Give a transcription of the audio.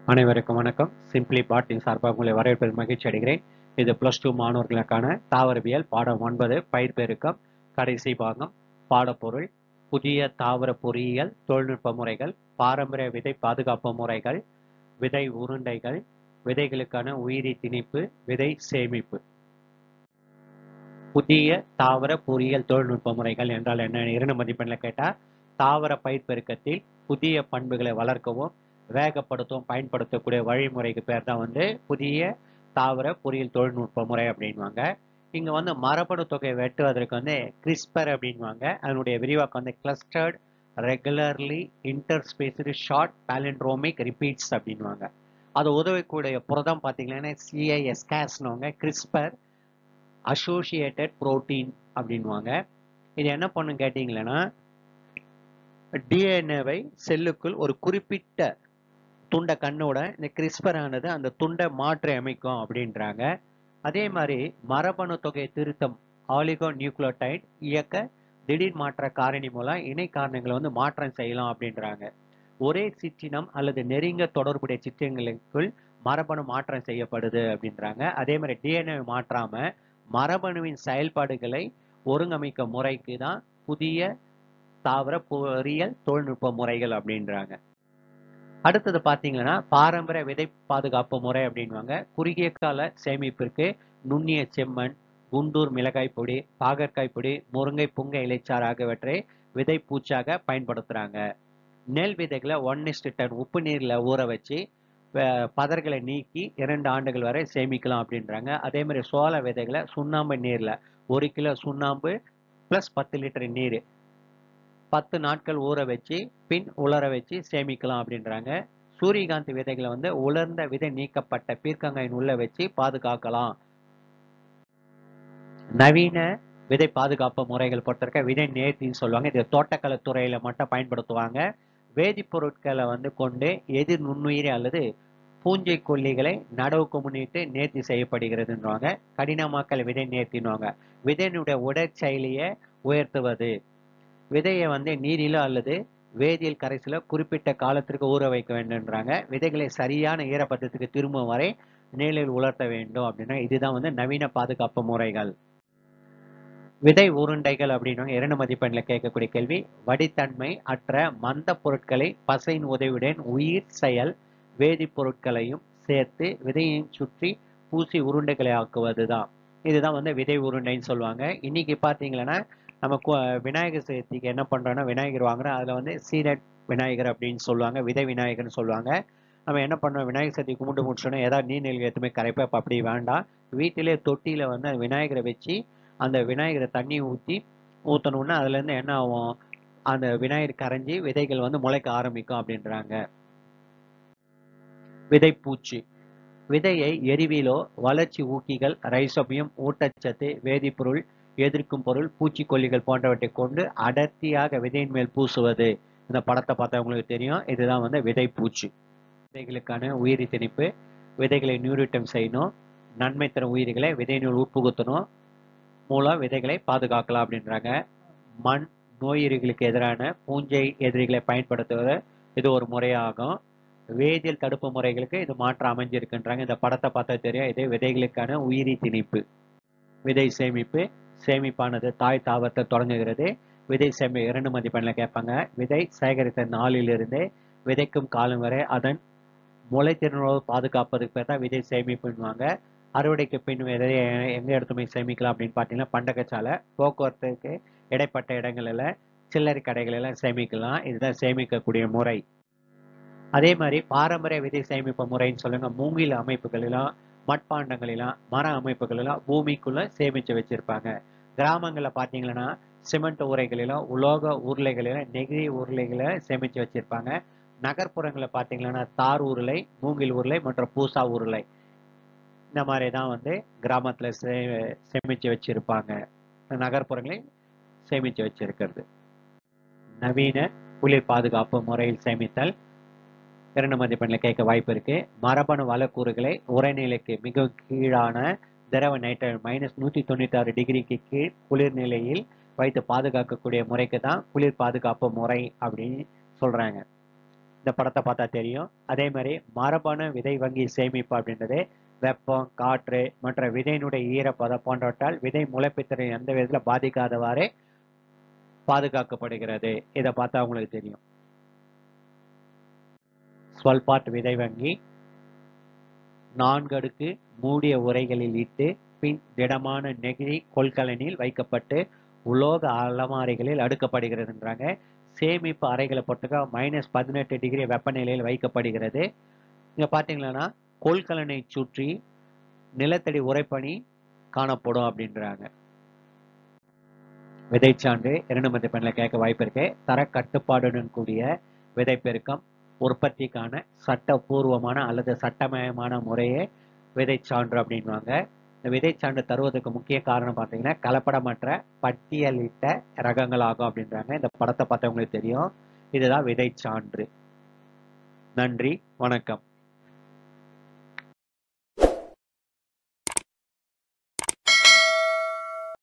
அனைவருக்கும் வணக்கம் சிம்பிளி பாட்டின் சார்பாக உங்களை வரவேற்பதில் மகிழ்ச்சி அடைகிறேன் இது பிளஸ் டூ மாணவர்களுக்கான தாவரவியல் பாடம் ஒன்பது பயிர் பெருக்கம் கடைசி பாகம் பாடப்பொருள் புதிய தாவர பொறியியல் தொழில்நுட்ப முறைகள் பாரம்பரிய விதை பாதுகாப்பு முறைகள் விதை உருண்டைகள் விதைகளுக்கான உயிரி திணிப்பு விதை சேமிப்பு புதிய தாவர பொறியியல் தொழில்நுட்ப முறைகள் என்றால் என்ன இரண்டு மதிப்பெண்ணில் கேட்டால் தாவர பயிர் பெருக்கத்தில் புதிய பண்புகளை வளர்க்கவும் வேகப்படுத்தவும் பயன்படுத்தக்கூடிய வழிமுறைக்கு பேர் தான் வந்து புதிய தாவர பொறியியல் தொழில்நுட்ப முறை அப்படின்வாங்க இங்கே வந்து மரபணு தொகையை வெட்டுவதற்கு வந்து கிறிஸ்பர் அப்படின்வாங்க அதனுடைய விரிவாக்கம் வந்து clustered regularly interspaced short palindromic repeats அப்படின்வாங்க அது உதவக்கூடிய புரதம் பார்த்தீங்கன்னா சிஐஎஸ்காஸ்னுவாங்க கிறிஸ்பர் அசோசியேட்டட் புரோட்டீன் அப்படின்வாங்க இது என்ன பண்ணும் கேட்டிங்களன்னா டிஎன்ஏவை செல்லுக்குள் ஒரு குறிப்பிட்ட துண்டை கண்ணோட இந்த கிறிஸ்பர் ஆனது அந்த துண்டை மாற்றி அமைக்கும் அப்படின்றாங்க அதே மாதிரி மரபணு தொகை திருத்தம் ஆலிகோ நியூக்ளியோடைட் இயக்க திடீர் மாற்ற காரணி மூலம் இணை காரணங்களை வந்து மாற்றம் செய்யலாம் அப்படின்றாங்க ஒரே சிற்றினம் அல்லது நெருங்க தொடர்புடைய சிற்றங்களுக்குள் மரபணு மாற்றம் செய்யப்படுது அப்படின்றாங்க அதே மாதிரி டிஎன்ஏ மாற்றாம மரபணுவின் செயல்பாடுகளை ஒருங்கமைக்க முறைக்கு தான் புதிய தாவர பொறியியல் தொழில்நுட்ப முறைகள் அப்படின்றாங்க அடுத்தது பார்த்தீங்கன்னா பாரம்பரிய விதை பாதுகாப்பு முறை அப்படின்வாங்க குறுகிய கால சேமிப்பிற்கு நுண்ணிய செம்மண் குண்டூர் மிளகாய் பொடி பாகற்காய் பொடி முருங்கை புங்க இலைச்சாறு ஆகியவற்றை விதை பூச்சாக பயன்படுத்துகிறாங்க நெல் விதைகளை ஒன் இஸ்டு டன் உப்பு நீரில் ஊற வச்சு பதர்களை நீக்கி இரண்டு ஆண்டுகள் வரை சேமிக்கலாம் அப்படின்றாங்க அதே மாதிரி சோள விதைகளை சுண்ணாம்பு நீரில் ஒரு கிலோ சுண்ணாம்பு ப்ளஸ் பத்து லிட்டர் நீர் பத்து நாட்கள் ஊற வச்சு பின் உலர வச்சு சேமிக்கலாம் அப்படின்றாங்க சூரியகாந்தி விதைகளை வந்து உலர்ந்த விதை நீக்கப்பட்ட பீர்க்கங்காயின் உள்ள வச்சு பாதுகாக்கலாம் நவீன விதை பாதுகாப்பு முறைகள் பொறுத்திருக்க விதை நேர்த்தின்னு சொல்லுவாங்க இது தோட்டக்கலை துறையில மட்டும் பயன்படுத்துவாங்க வேதிப்பொருட்களை வந்து கொண்டு எதிர் நுண்ணுயிரி அல்லது பூஞ்சை கொல்லிகளை நடவுக்கு முன்னிட்டு நேர்த்தி செய்யப்படுகிறதுன்றாங்க கடினமாக்கல் விதை நேர்த்தின்வாங்க விதையினுடைய உடற்செயலியை உயர்த்துவது விதையை வந்து நீரிலோ அல்லது வேதியியல் கரைசல குறிப்பிட்ட காலத்திற்கு ஊற வைக்க வேண்டும்ன்றாங்க விதைகளை சரியான ஈரப்பதத்துக்கு திரும்பும் வரை நிழலில் உலர்த்த வேண்டும் அப்படின்னா இதுதான் வந்து நவீன பாதுகாப்பு முறைகள் விதை உருண்டைகள் அப்படின்னா இரண்டு மதிப்பெண்ணில் கேட்கக்கூடிய கேள்வி வடித்தன்மை அற்ற மந்த பொருட்களை பசையின் உதவியுடன் உயிர் செயல் வேதிப்பொருட்களையும் சேர்த்து விதையையும் சுற்றி பூசி உருண்டைகளை ஆக்குவது தான் இதுதான் வந்து விதை உருண்டைன்னு சொல்லுவாங்க இன்னைக்கு பார்த்தீங்கன்னா நம்ம விநாயகர் சதுர்த்திக்கு என்ன பண்ணுறோன்னா விநாயகர் வாங்குறோம் அதில் வந்து சீனட் விநாயகர் அப்படின்னு சொல்லுவாங்க விதை விநாயகர்னு சொல்லுவாங்க நம்ம என்ன பண்ணோம் விநாயகர் சதுர்த்தி கும்பிட்டு முடிச்சோன்னா ஏதாவது நீர்நிலை எதுவுமே கரைப்பா அப்படி வேண்டாம் வீட்டிலே தொட்டியில் வந்து அந்த விநாயகரை வச்சு அந்த விநாயகரை தண்ணி ஊற்றி ஊற்றணுன்னா அதுலேருந்து என்ன ஆகும் அந்த விநாயகர் கரைஞ்சி விதைகள் வந்து முளைக்க ஆரம்பிக்கும் அப்படின்றாங்க விதைப்பூச்சி விதையை எரிவிலோ வளர்ச்சி ஊக்கிகள் ரைசோபியம் ஊட்டச்சத்து வேதிப்பொருள் எதிர்க்கும் பொருள் பூச்சிக்கொல்லிகள் போன்றவற்றை கொண்டு அடர்த்தியாக விதையின் மேல் பூசுவது இந்த படத்தை பார்த்தா உங்களுக்கு தெரியும் இதுதான் வந்து விதை பூச்சி விதைகளுக்கான உயிரி திணிப்பு விதைகளை நியூரிட்டம் செய்யணும் நன்மை தரும் உயிரிகளை விதையினுள் உட்புகுத்தணும் மூலம் விதைகளை பாதுகாக்கலாம் அப்படின்றாங்க மண் நோயிரிகளுக்கு எதிரான பூஞ்சை எதிரிகளை பயன்படுத்துவது இது ஒரு முறையாகும் வேதியியல் தடுப்பு முறைகளுக்கு இது மாற்றம் அமைஞ்சிருக்குன்றாங்க இந்த படத்தை பார்த்தா தெரியும் இது விதைகளுக்கான உயிரி திணிப்பு விதை சேமிப்பு சேமிப்பானது தாய் தாவரத்தை தொடங்குகிறது விதை சேமி இரண்டு மதிப்பெண்ணில் கேட்பாங்க விதை சேகரித்த நாளிலிருந்து விதைக்கும் காலம் வரை அதன் முளைத்திறனோடு பாதுகாப்பதுக்கு பேர் தான் விதை சேமிப்புன்னுவாங்க அறுவடைக்கு பின் விதையை எங்கே எடுத்துமே சேமிக்கலாம் அப்படின்னு பார்த்தீங்கன்னா பண்டகச்சாலை போக்குவரத்துக்கு இடைப்பட்ட இடங்களில் சில்லறை கடைகளெல்லாம் சேமிக்கலாம் இதுதான் சேமிக்கக்கூடிய முறை அதே மாதிரி பாரம்பரிய விதை சேமிப்பு முறைன்னு சொல்லுங்க மூங்கில் அமைப்புகளிலும் மட்பாண்டங்களிலும் மர அமைப்புகளிலும் பூமிக்குள்ள சேமிச்சு வச்சிருப்பாங்க கிராமங்களில் பார்த்தீங்கன்னா சிமெண்ட் உரைகளிலும் உலோக உருளைகளிலும் நெகிழி உருளைகளை சேமிச்சு வச்சிருப்பாங்க நகர்ப்புறங்களில் பார்த்தீங்கன்னா தார் உருளை மூங்கில் உருளை மற்றும் பூசா உருளை இந்த மாதிரி தான் வந்து கிராமத்தில் சே சேமித்து வச்சிருப்பாங்க நகர்ப்புறங்களையும் சேமித்து வச்சிருக்கிறது நவீன குளிர் பாதுகாப்பு முறையில் சேமித்தல் இரண்டு மதிப்பெண்ணில் கேட்க வாய்ப்பு இருக்கு மரபணு வளக்கூறுகளை உரைநிலைக்கு மிக கீழான திரவ நைட்ரஜன் மைனஸ் நூற்றி தொண்ணூற்றி ஆறு டிகிரிக்கு கீழ் குளிர் நிலையில் வைத்து பாதுகாக்கக்கூடிய முறைக்கு தான் குளிர் பாதுகாப்பு முறை அப்படின்னு சொல்றாங்க இந்த படத்தை பார்த்தா தெரியும் அதே மாதிரி மரபணு விதை வங்கி சேமிப்பு அப்படின்றது வெப்பம் காற்று மற்ற விதையினுடைய ஈரப்பதம் போன்றவற்றால் விதை முளைப்புத்திறன் எந்த விதத்தில் பாதிக்காதவாறு பாதுகாக்கப்படுகிறது இதை பார்த்தா உங்களுக்கு தெரியும் ஸ்வல்பாட் விதை வங்கி நான்கு அடுக்கு மூடிய உரைகளில் இட்டு பின் திடமான நெகிழி கொள்கலனில் வைக்கப்பட்டு உலோக அலமாரிகளில் அடுக்கப்படுகிறதுன்றாங்க சேமிப்பு அறைகளை பொறுத்துக்க மைனஸ் பதினெட்டு டிகிரி வெப்பநிலையில் வைக்கப்படுகிறது இங்க பாத்தீங்கன்னா கொள்கலனை சுற்றி நிலத்தடி உரைப்பனி காணப்படும் அப்படின்றாங்க விதைச்சான்று இரண்டு மதிப்பெண்ணில் கேட்க வாய்ப்பு இருக்கு தர கட்டுப்பாடுடன் கூடிய விதைப்பெருக்கம் உற்பத்திக்கான சட்டபூர்வமான அல்லது சட்டமயமான முறையே விதைச்சான்று அப்படின்வாங்க இந்த விதைச்சான்று தருவதற்கு முக்கிய காரணம் பார்த்தீங்கன்னா கலப்படமற்ற பட்டியலிட்ட ரகங்கள் ஆகும் அப்படின்றாங்க இந்த படத்தை பார்த்தவங்களுக்கு தெரியும் இதுதான் விதைச்சான்று நன்றி வணக்கம்